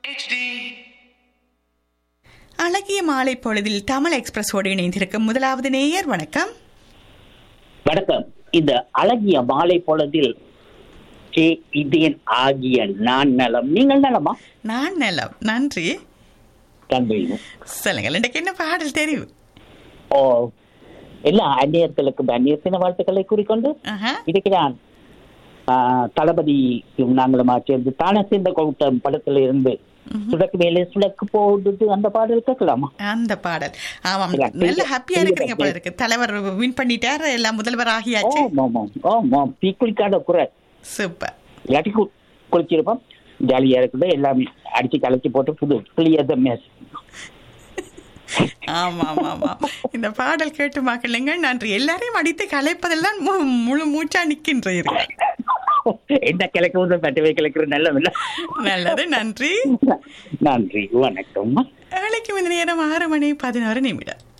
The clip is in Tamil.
HD. அழகிய மாலை பொழுதில் தமிழ் எக்ஸ்பிரஸோடு இணைந்திருக்கும் முதலாவது நேயர் வணக்கம் வணக்கம் இந்த அழகிய மாலை பொழுதில் கே இதயன் ஆகிய நான் நலம் நீங்கள் நலமா நான் நலம் நன்றி தம்பி சொல்லுங்கள் இன்றைக்கு என்ன பாடல் தெரியும் ஓ எல்லா அந்நியர்களுக்கும் அந்நியத்தின வாழ்த்துக்களை கூறிக்கொண்டு ஆஹா. இதுக்கு நான் ஆ, தளபதியும் நாங்களுமா சேர்ந்து தானே சேர்ந்த கூட்டம் படத்துல இருந்து சுடக்கு மேலே சுடக்கு போடுது அந்த பாடல் கேட்கலாமா அந்த பாடல் ஆமாம் இல்ல, நல்ல பெரிய- ஹாப்பியா பெரிய இருக்கிறீங்க போல பட்ஜெட். இருக்கு தலைவர் வின் பண்ணிட்டார் எல்லாம் முதல்வர் ஓ ஆகியாச்சு ஆமாம் ஆமாம் தீக்குளிக்காத குறை சூப்பர் இல்லாட்டி கு- குளிச்சிருப்போம் ஜாலியா இருக்குது எல்லாமே அடிச்சு கலச்சி போட்டு புது புளியத மேஸ் ஆமா ஆமா ஆமா இந்த பாடல் கேட்டு மக்களுங்க நன்றி எல்லாரையும் அடித்து கலைப்பதில் தான் மு- முழு மூச்சா நிற்கின்றீர்கள் என்ன கிழக்கு பட்டவை கிழக்குற நல்ல நல்லது நன்றி நன்றி வணக்கம் வேலைக்கு இந்த நேரம் ஆறு மணி பதினோரு நிமிடம்